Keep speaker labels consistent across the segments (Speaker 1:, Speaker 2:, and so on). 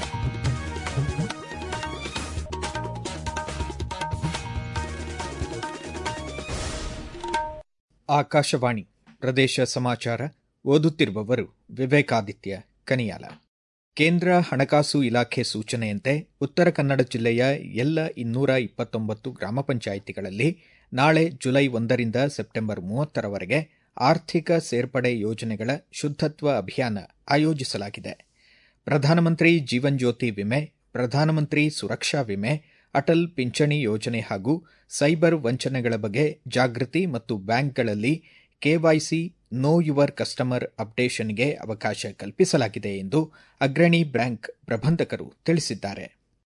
Speaker 1: ಆಕಾಶವಾಣಿ ಪ್ರದೇಶ ಸಮಾಚಾರ ಓದುತ್ತಿರುವವರು ವಿವೇಕಾದಿತ್ಯ ಕನಿಯಾಲ ಕೇಂದ್ರ ಹಣಕಾಸು ಇಲಾಖೆ ಸೂಚನೆಯಂತೆ ಉತ್ತರ ಕನ್ನಡ ಜಿಲ್ಲೆಯ ಎಲ್ಲ ಇನ್ನೂರ ಇಪ್ಪತ್ತೊಂಬತ್ತು ಗ್ರಾಮ ಪಂಚಾಯಿತಿಗಳಲ್ಲಿ ನಾಳೆ ಜುಲೈ ಒಂದರಿಂದ ಸೆಪ್ಟೆಂಬರ್ ಮೂವತ್ತರವರೆಗೆ ಆರ್ಥಿಕ ಸೇರ್ಪಡೆ ಯೋಜನೆಗಳ ಶುದ್ದತ್ವ ಅಭಿಯಾನ ಆಯೋಜಿಸಲಾಗಿದೆ ಪ್ರಧಾನಮಂತ್ರಿ ಜೀವನ್ ಜ್ಯೋತಿ ವಿಮೆ ಪ್ರಧಾನಮಂತ್ರಿ ಸುರಕ್ಷಾ ವಿಮೆ ಅಟಲ್ ಪಿಂಚಣಿ ಯೋಜನೆ ಹಾಗೂ ಸೈಬರ್ ವಂಚನೆಗಳ ಬಗ್ಗೆ ಜಾಗೃತಿ ಮತ್ತು ಬ್ಯಾಂಕ್ಗಳಲ್ಲಿ ಕೆವೈಸಿ ನೋ ಯುವರ್ ಕಸ್ಟಮರ್ ಅಪ್ಡೇಷನ್ಗೆ ಅವಕಾಶ ಕಲ್ಪಿಸಲಾಗಿದೆ ಎಂದು ಅಗ್ರಣಿ ಬ್ಯಾಂಕ್ ಪ್ರಬಂಧಕರು ತಿಳಿಸಿದ್ದಾರೆ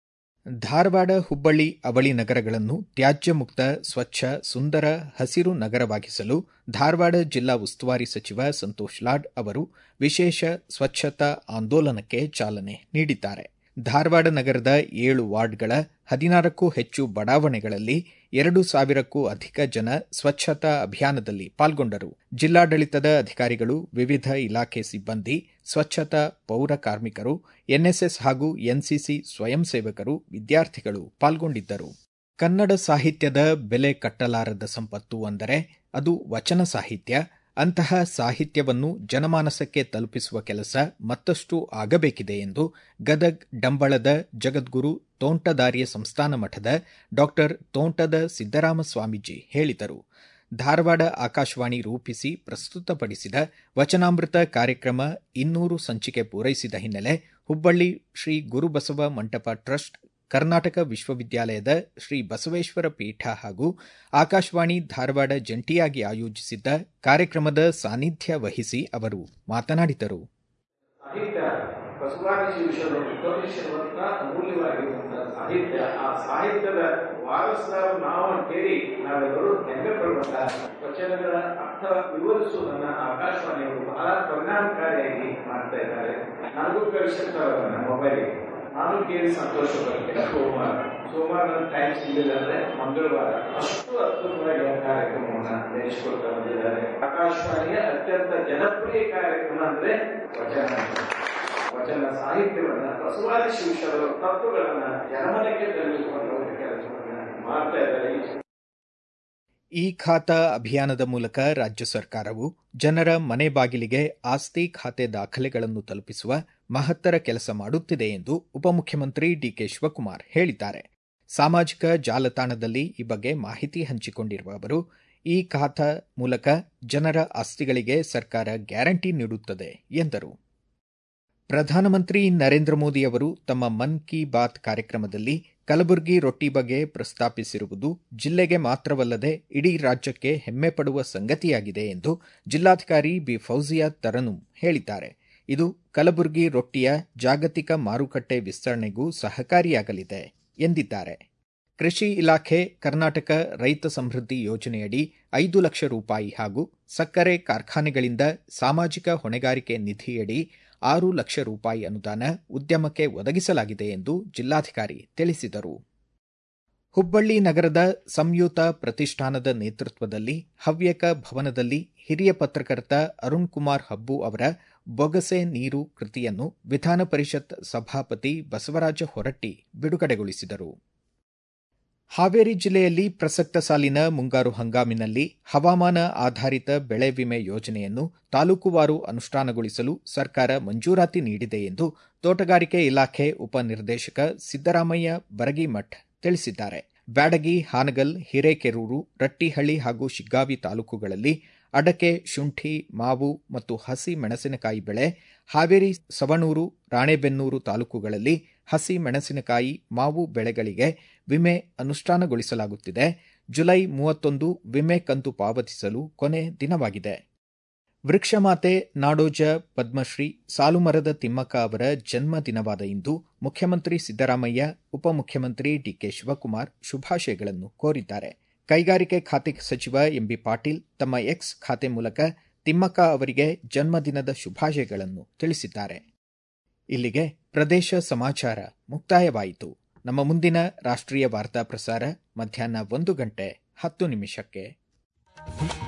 Speaker 1: ಧಾರವಾಡ ಹುಬ್ಬಳ್ಳಿ ಅವಳಿ ನಗರಗಳನ್ನು ತ್ಯಾಜ್ಯ ಮುಕ್ತ ಸ್ವಚ್ಛ ಸುಂದರ ಹಸಿರು ನಗರವಾಗಿಸಲು ಧಾರವಾಡ ಜಿಲ್ಲಾ ಉಸ್ತುವಾರಿ ಸಚಿವ ಸಂತೋಷ್ ಲಾಡ್ ಅವರು ವಿಶೇಷ ಸ್ವಚ್ಛತಾ ಆಂದೋಲನಕ್ಕೆ ಚಾಲನೆ ನೀಡಿದ್ದಾರೆ ಧಾರವಾಡ ನಗರದ ಏಳು ವಾರ್ಡ್ಗಳ ಹದಿನಾರಕ್ಕೂ ಹೆಚ್ಚು ಬಡಾವಣೆಗಳಲ್ಲಿ ಎರಡು ಸಾವಿರಕ್ಕೂ ಅಧಿಕ ಜನ ಸ್ವಚ್ಛತಾ ಅಭಿಯಾನದಲ್ಲಿ ಪಾಲ್ಗೊಂಡರು ಜಿಲ್ಲಾಡಳಿತದ ಅಧಿಕಾರಿಗಳು ವಿವಿಧ ಇಲಾಖೆ ಸಿಬ್ಬಂದಿ ಸ್ವಚ್ಛತಾ ಪೌರ ಕಾರ್ಮಿಕರು ಎನ್ಎಸ್ಎಸ್ ಹಾಗೂ ಎನ್ಸಿಸಿ ಸ್ವಯಂ ಸೇವಕರು ವಿದ್ಯಾರ್ಥಿಗಳು ಪಾಲ್ಗೊಂಡಿದ್ದರು ಕನ್ನಡ ಸಾಹಿತ್ಯದ ಬೆಲೆ ಕಟ್ಟಲಾರದ ಸಂಪತ್ತು ಅಂದರೆ ಅದು ವಚನ ಸಾಹಿತ್ಯ ಅಂತಹ ಸಾಹಿತ್ಯವನ್ನು ಜನಮಾನಸಕ್ಕೆ ತಲುಪಿಸುವ ಕೆಲಸ ಮತ್ತಷ್ಟು ಆಗಬೇಕಿದೆ ಎಂದು ಗದಗ್ ಡಂಬಳದ ಜಗದ್ಗುರು ತೋಂಟದಾರ್ಯ ಸಂಸ್ಥಾನ ಮಠದ ಡಾಕ್ಟರ್ ತೋಂಟದ ಸಿದ್ದರಾಮ ಸ್ವಾಮೀಜಿ ಹೇಳಿದರು ಧಾರವಾಡ ಆಕಾಶವಾಣಿ ರೂಪಿಸಿ ಪ್ರಸ್ತುತಪಡಿಸಿದ ವಚನಾಮೃತ ಕಾರ್ಯಕ್ರಮ ಇನ್ನೂರು ಸಂಚಿಕೆ ಪೂರೈಸಿದ ಹಿನ್ನೆಲೆ ಹುಬ್ಬಳ್ಳಿ ಶ್ರೀ ಗುರುಬಸವ ಮಂಟಪ ಟ್ರಸ್ಟ್ ಕರ್ನಾಟಕ ವಿಶ್ವವಿದ್ಯಾಲಯದ ಶ್ರೀ ಬಸವೇಶ್ವರ ಪೀಠ ಹಾಗೂ ಆಕಾಶವಾಣಿ ಧಾರವಾಡ ಜಂಟಿಯಾಗಿ ಆಯೋಜಿಸಿದ್ದ ಕಾರ್ಯಕ್ರಮದ ಸಾನ್ನಿಧ್ಯ ವಹಿಸಿ ಅವರು ಮಾತನಾಡಿದರು
Speaker 2: ಸಾಹಿತ್ಯ ಬಸವಾದಿ ಶಿವಶರು ವಿಶ್ವವಿಶ್ವವಂತ ಅಮೂಲ್ಯವಾಗಿರುವಂತಹ ಸಾಹಿತ್ಯ ಆ ಸಾಹಿತ್ಯದ ವಾರಸದಾರರು ನಾವು ಅಂತೇಳಿ ನಾವೆಲ್ಲರೂ ಹೆಮ್ಮೆ ಪಡುವಂತಹ ವಚನಗಳ ಅರ್ಥ ವಿವರಿಸುವುದನ್ನ ಆಕಾಶವಾಣಿಯವರು ಬಹಳ ಪರಿಣಾಮಕಾರಿಯಾಗಿ ಮಾಡ್ತಾ ಇದ್ದಾರೆ ನನಗೂ ಕಳಿಸಿರ್ತಾರೆ ನನ್ನ ಮೊಬೈಲ್ ನಾನು ಕೇಳಿ ಸಂತೋಷ ಪಡ್ತೇನೆ ಸೋಮವಾರ ಸೋಮವಾರ ನನ್ನ ಟೈಮ್ ಸಿಗಲಿಲ್ಲ ಅಂದ್ರೆ ಮಂಗಳವಾರ ಅಷ್ಟು ಅದ್ಭುತವಾಗಿ ಆ ಕಾರ್ಯಕ್ರಮವನ್ನ ನಡೆಸಿಕೊಡ್ತಾ ಬಂದಿದ್ದಾರೆ ಆಕಾಶವಾಣಿಯ ಅತ್ಯಂತ ಜನಪ್ರಿಯ ಕಾರ್ಯಕ್ರಮ ಅಂದ್ರೆ ವಚನ ವಚನ ಸಾಹಿತ್ಯವನ್ನ ಬಸವಾದಿ ಶಿವಶರರ ತತ್ವಗಳನ್ನ ಜನಮನಕ್ಕೆ ತಲುಪಿಸುವಂತ ಕೆಲಸವನ್ನ ಮಾಡ್ತಾ ಇದ್ದಾರೆ
Speaker 1: ಈ ಖಾತಾ ಅಭಿಯಾನದ ಮೂಲಕ ರಾಜ್ಯ ಸರ್ಕಾರವು ಜನರ ಮನೆ ಬಾಗಿಲಿಗೆ ಆಸ್ತಿ ಖಾತೆ ದಾಖಲೆಗಳನ್ನು ತಲುಪಿಸುವ ಮಹತ್ತರ ಕೆಲಸ ಮಾಡುತ್ತಿದೆ ಎಂದು ಉಪಮುಖ್ಯಮಂತ್ರಿ ಡಿಕೆ ಶಿವಕುಮಾರ್ ಹೇಳಿದ್ದಾರೆ ಸಾಮಾಜಿಕ ಜಾಲತಾಣದಲ್ಲಿ ಈ ಬಗ್ಗೆ ಮಾಹಿತಿ ಹಂಚಿಕೊಂಡಿರುವ ಅವರು ಈ ಖಾತಾ ಮೂಲಕ ಜನರ ಆಸ್ತಿಗಳಿಗೆ ಸರ್ಕಾರ ಗ್ಯಾರಂಟಿ ನೀಡುತ್ತದೆ ಎಂದರು ಪ್ರಧಾನಮಂತ್ರಿ ನರೇಂದ್ರ ಮೋದಿ ಅವರು ತಮ್ಮ ಮನ್ ಕಿ ಬಾತ್ ಕಾರ್ಯಕ್ರಮದಲ್ಲಿ ಕಲಬುರಗಿ ರೊಟ್ಟಿ ಬಗ್ಗೆ ಪ್ರಸ್ತಾಪಿಸಿರುವುದು ಜಿಲ್ಲೆಗೆ ಮಾತ್ರವಲ್ಲದೆ ಇಡೀ ರಾಜ್ಯಕ್ಕೆ ಹೆಮ್ಮೆ ಪಡುವ ಸಂಗತಿಯಾಗಿದೆ ಎಂದು ಜಿಲ್ಲಾಧಿಕಾರಿ ಬಿ ಫೌಜಿಯಾ ತರನುಂ ಹೇಳಿದ್ದಾರೆ ಇದು ಕಲಬುರಗಿ ರೊಟ್ಟಿಯ ಜಾಗತಿಕ ಮಾರುಕಟ್ಟೆ ವಿಸ್ತರಣೆಗೂ ಸಹಕಾರಿಯಾಗಲಿದೆ ಎಂದಿದ್ದಾರೆ ಕೃಷಿ ಇಲಾಖೆ ಕರ್ನಾಟಕ ರೈತ ಸಮೃದ್ಧಿ ಯೋಜನೆಯಡಿ ಐದು ಲಕ್ಷ ರೂಪಾಯಿ ಹಾಗೂ ಸಕ್ಕರೆ ಕಾರ್ಖಾನೆಗಳಿಂದ ಸಾಮಾಜಿಕ ಹೊಣೆಗಾರಿಕೆ ನಿಧಿಯಡಿ ಆರು ಲಕ್ಷ ರೂಪಾಯಿ ಅನುದಾನ ಉದ್ಯಮಕ್ಕೆ ಒದಗಿಸಲಾಗಿದೆ ಎಂದು ಜಿಲ್ಲಾಧಿಕಾರಿ ತಿಳಿಸಿದರು ಹುಬ್ಬಳ್ಳಿ ನಗರದ ಸಂಯುತ ಪ್ರತಿಷ್ಠಾನದ ನೇತೃತ್ವದಲ್ಲಿ ಹವ್ಯಕ ಭವನದಲ್ಲಿ ಹಿರಿಯ ಪತ್ರಕರ್ತ ಅರುಣ್ ಕುಮಾರ್ ಹಬ್ಬು ಅವರ ಬೊಗಸೆ ನೀರು ಕೃತಿಯನ್ನು ವಿಧಾನ ಪರಿಷತ್ ಸಭಾಪತಿ ಬಸವರಾಜ ಹೊರಟ್ಟಿ ಬಿಡುಗಡೆಗೊಳಿಸಿದರು ಹಾವೇರಿ ಜಿಲ್ಲೆಯಲ್ಲಿ ಪ್ರಸಕ್ತ ಸಾಲಿನ ಮುಂಗಾರು ಹಂಗಾಮಿನಲ್ಲಿ ಹವಾಮಾನ ಆಧಾರಿತ ಬೆಳೆ ವಿಮೆ ಯೋಜನೆಯನ್ನು ತಾಲೂಕುವಾರು ಅನುಷ್ಠಾನಗೊಳಿಸಲು ಸರ್ಕಾರ ಮಂಜೂರಾತಿ ನೀಡಿದೆ ಎಂದು ತೋಟಗಾರಿಕೆ ಇಲಾಖೆ ಉಪನಿರ್ದೇಶಕ ಸಿದ್ದರಾಮಯ್ಯ ಬರಗಿಮಠ್ ತಿಳಿಸಿದ್ದಾರೆ ಬ್ಯಾಡಗಿ ಹಾನಗಲ್ ಹಿರೇಕೆರೂರು ರಟ್ಟಿಹಳ್ಳಿ ಹಾಗೂ ಶಿಗ್ಗಾವಿ ತಾಲೂಕುಗಳಲ್ಲಿ ಅಡಕೆ ಶುಂಠಿ ಮಾವು ಮತ್ತು ಹಸಿ ಮೆಣಸಿನಕಾಯಿ ಬೆಳೆ ಹಾವೇರಿ ಸವಣೂರು ರಾಣೆಬೆನ್ನೂರು ತಾಲೂಕುಗಳಲ್ಲಿ ಹಸಿ ಮೆಣಸಿನಕಾಯಿ ಮಾವು ಬೆಳೆಗಳಿಗೆ ವಿಮೆ ಅನುಷ್ಠಾನಗೊಳಿಸಲಾಗುತ್ತಿದೆ ಜುಲೈ ಮೂವತ್ತೊಂದು ವಿಮೆ ಕಂತು ಪಾವತಿಸಲು ಕೊನೆ ದಿನವಾಗಿದೆ ವೃಕ್ಷಮಾತೆ ನಾಡೋಜ ಪದ್ಮಶ್ರೀ ಸಾಲುಮರದ ತಿಮ್ಮಕ್ಕ ಅವರ ಜನ್ಮ ದಿನವಾದ ಇಂದು ಮುಖ್ಯಮಂತ್ರಿ ಸಿದ್ದರಾಮಯ್ಯ ಉಪಮುಖ್ಯಮಂತ್ರಿ ಡಿಕೆ ಶಿವಕುಮಾರ್ ಶುಭಾಶಯಗಳನ್ನು ಕೋರಿದ್ದಾರೆ ಕೈಗಾರಿಕೆ ಖಾತೆ ಸಚಿವ ಎಂಬಿ ಪಾಟೀಲ್ ತಮ್ಮ ಎಕ್ಸ್ ಖಾತೆ ಮೂಲಕ ತಿಮ್ಮಕ್ಕ ಅವರಿಗೆ ಜನ್ಮದಿನದ ಶುಭಾಶಯಗಳನ್ನು ತಿಳಿಸಿದ್ದಾರೆ ಇಲ್ಲಿಗೆ ಪ್ರದೇಶ ಸಮಾಚಾರ ಮುಕ್ತಾಯವಾಯಿತು ನಮ್ಮ ಮುಂದಿನ ರಾಷ್ಟ್ರೀಯ ವಾರ್ತಾ ಪ್ರಸಾರ ಮಧ್ಯಾಹ್ನ ಒಂದು ಗಂಟೆ ಹತ್ತು ನಿಮಿಷಕ್ಕೆ